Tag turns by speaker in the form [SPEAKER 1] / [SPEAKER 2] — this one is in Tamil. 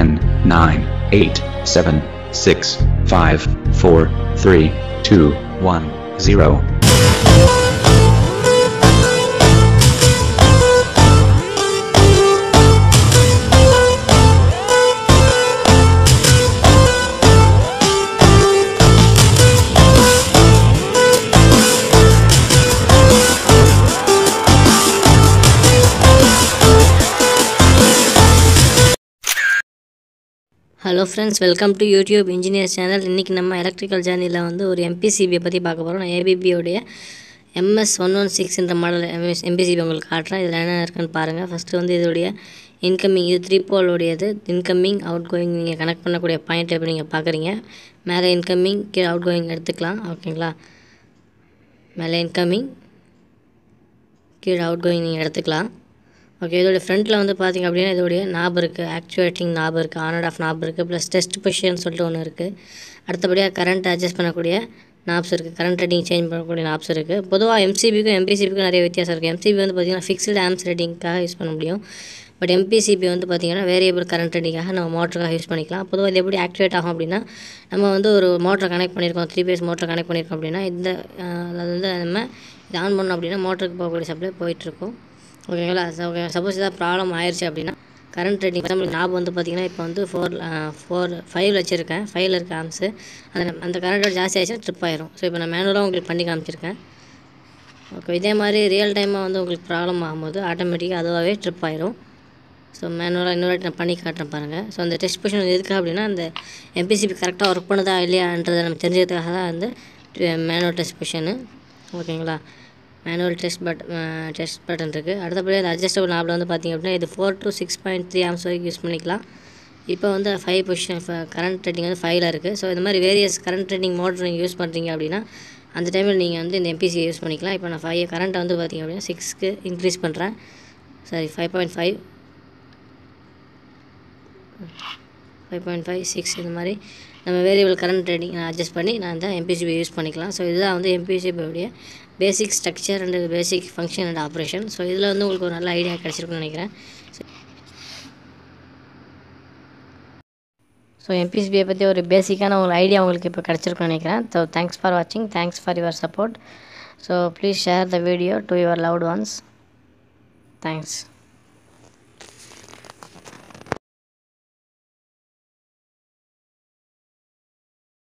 [SPEAKER 1] 10, 9, 8, 7, 6, 5, 4, 3, 2, 1, 0.
[SPEAKER 2] Hello friends welcome to YouTube engineer channel இன்றைக்கி நம்ம எலக்ட்ரிக்கல் ஜேர்னியில் வந்து ஒரு எம்பிசிபியை பற்றி பார்க்க போகிறோம் நான் ஏபிபியோடைய எம்எஸ் ஒன் ஒன் சிக்ஸ்ன்ற மாடல் எம்எஸ் எம்பிசிபி உங்களுக்கு காட்டுறேன் இதில் என்ன இருக்குன்னு பாருங்கள் ஃபஸ்ட்டு வந்து இதோடைய இன்கமிங் இது த்ரீ போலுடையது இன்கமிங் அவுட் கோயிங் நீங்கள் கனெக்ட் பண்ணக்கூடிய பாயிண்ட் எப்படி நீங்கள் பார்க்குறீங்க மேலே இன்கமிங் கீழே அவுட் கோயிங் எடுத்துக்கலாம் ஓகேங்களா மேலே இன்கமிங் கீழே அவுட் கோயிங் நீங்கள் எடுத்துக்கலாம் ஓகே இதோடைய ஃப்ரண்ட்டில் வந்து பார்த்திங்க அப்படின்னா இதோடைய நாப் இருக்குது ஆக்சுவேட்டிங் நாப் இருக்குது ஆன் அண்ட் ஆஃப் நாப் இருக்குது ப்ளஸ் டெஸ்ட் பொசிஷன் சொல்லிட்டு ஒன்று இருக்குது அடுத்தபடியாக கரண்ட் அட்ஜஸ்ட் பண்ணக்கூடிய நாப்ஸ் இருக்குது கரண்ட் ரேட்டிங் சேஞ்ச் பண்ணக்கூடிய நாப்ஸ் இருக்குது பொதுவாக எம்சிபிக்கும் எம்பிசிபிக்கும் நிறைய வித்தியாசம் இருக்குது எம்சிபி வந்து பார்த்திங்கன்னா ஃபிக்ஸ்டு ஆம்ஸ் ரேட்டிங்காக யூஸ் பண்ண முடியும் பட் எம்பிசிபி வந்து பார்த்திங்கன்னா வேரியபிள் கரண்ட் ரேட்டிங்காக நம்ம மோட்டருக்காக யூஸ் பண்ணிக்கலாம் பொதுவாக இது எப்படி ஆக்டிவேட் ஆகும் அப்படின்னா நம்ம வந்து ஒரு மோட்டரை கனெக்ட் பண்ணியிருக்கோம் த்ரீ பேஸ் மோட்டர் கனெக்ட் பண்ணியிருக்கோம் அப்படின்னா இந்த அதாவது வந்து நம்ம இதை ஆன் பண்ணோம் அப்படின்னா மோட்டருக்கு போகக்கூடிய சப்ளை போயிட்டுருக்கும் ஓகேங்களா ஓகே சப்போஸ் ஏதாவது ப்ராப்ளம் ஆயிடுச்சு அப்படின்னா கரண்ட் ரேட்டிங் எக்ஸாம்பிள் ஞாபகம் வந்து பார்த்திங்கன்னா இப்போ வந்து ஃபோர் ஃபோர் ஃபைவ் வச்சுருக்கேன் ஃபைவ்ல இருக்க ஆம்ஸு அந்த அந்த கரண்ட் ஜாஸ்தி ஆயிடுச்சுன்னா ட்ரிப் ஆயிரும் ஸோ இப்போ நான் மேனுவலாக உங்களுக்கு பண்ணி காமிச்சிருக்கேன் ஓகே இதே மாதிரி ரியல் டைமாக வந்து உங்களுக்கு ப்ராப்ளம் ஆகும்போது ஆட்டோமேட்டிக்காக அதுவாகவே ட்ரிப் ஆயிரும் ஸோ மேனுவலாக இன்னொரு நான் பண்ணி காட்டுறேன் பாருங்கள் ஸோ அந்த டெஸ்ட் பொசிஷன் எதுக்கு அப்படின்னா அந்த எம்பிசிபி கரெக்டாக ஒர்க் பண்ணுதா இல்லையான்றதை நம்ம தெரிஞ்சதுக்காக தான் வந்து மேனுவல் டெஸ்ட் பொசிஷனு ஓகேங்களா manual test but test button இருக்குது அடுத்தபடி அந்த அட்ஜஸ்டபிள் நாபில் வந்து பார்த்திங்க அப்படின்னா இது four to six point three amps வரைக்கும் யூஸ் பண்ணிக்கலாம் இப்போ வந்து ஃபைவ் பொசிஷன் கரண்ட் ரேட்டிங் வந்து ஃபைவ்ல இருக்குது ஸோ இந்த மாதிரி வேரியஸ் கரண்ட் ரேட்டிங் மோட்டர் நீங்கள் யூஸ் பண்ணுறீங்க அப்படின்னா அந்த டைமில் நீங்கள் வந்து இந்த எம்பிசி யூஸ் பண்ணிக்கலாம் இப்போ நான் ஃபைவ் கரண்ட்டை வந்து பார்த்திங்க அப்படின்னா சிக்ஸ்க்கு இன்க்ரீஸ் பண்ணுறேன் sorry five point five five point five six இந்த மாதிரி நம்ம வேரியபிள் கரண்ட் ரேட்டிங் அட்ஜஸ்ட் பண்ணி நான் இந்த எம்பிசிபி யூஸ் பண்ணிக்கலாம் ஸோ இதுதான் வந்து எம்பிசிபியோடைய basic structure and basic function and operation so இதில் வந்து உங்களுக்கு ஒரு நல்ல ஐடியா கிடச்சிருக்குன்னு நினைக்கிறேன் ஸோ எம்பிசிபியை பற்றி ஒரு பேசிக்கான ஒரு ஐடியா உங்களுக்கு இப்போ கிடச்சிருக்குன்னு நினைக்கிறேன் ஸோ தேங்க்ஸ் ஃபார் வாட்சிங் thanks for your support so please share the video to your loved ones thanks